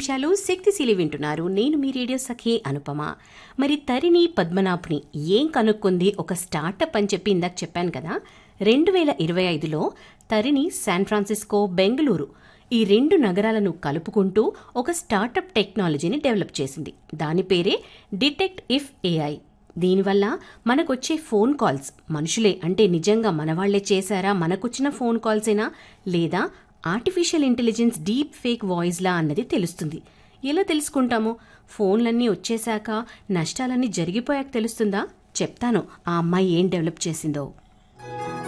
విశేషాలు శక్తిశీలి వింటున్నారు నేను మీ రేడియో సఖి అనుపమ మరి తరిని పద్మనాభ్ని ఏం కనుక్కుంది ఒక స్టార్టప్ అని చెప్పి ఇందాక చెప్పాను కదా రెండు వేల ఇరవై ఐదులో తరిని శాన్ ఫ్రాన్సిస్కో బెంగళూరు ఈ రెండు నగరాలను కలుపుకుంటూ ఒక స్టార్టప్ టెక్నాలజీని డెవలప్ చేసింది దాని పేరే డిటెక్ట్ ఇఫ్ ఏఐ దీనివల్ల మనకొచ్చే ఫోన్ కాల్స్ మనుషులే అంటే నిజంగా మనవాళ్లే చేశారా మనకొచ్చిన ఫోన్ కాల్సేనా లేదా ఆర్టిఫిషియల్ ఇంటెలిజెన్స్ డీప్ ఫేక్ వాయిస్లా అన్నది తెలుస్తుంది ఎలా తెలుసుకుంటాము ఫోన్లన్నీ వచ్చేశాక నష్టాలన్నీ జరిగిపోయాక తెలుస్తుందా చెప్తాను ఆ అమ్మాయి ఏం డెవలప్ చేసిందో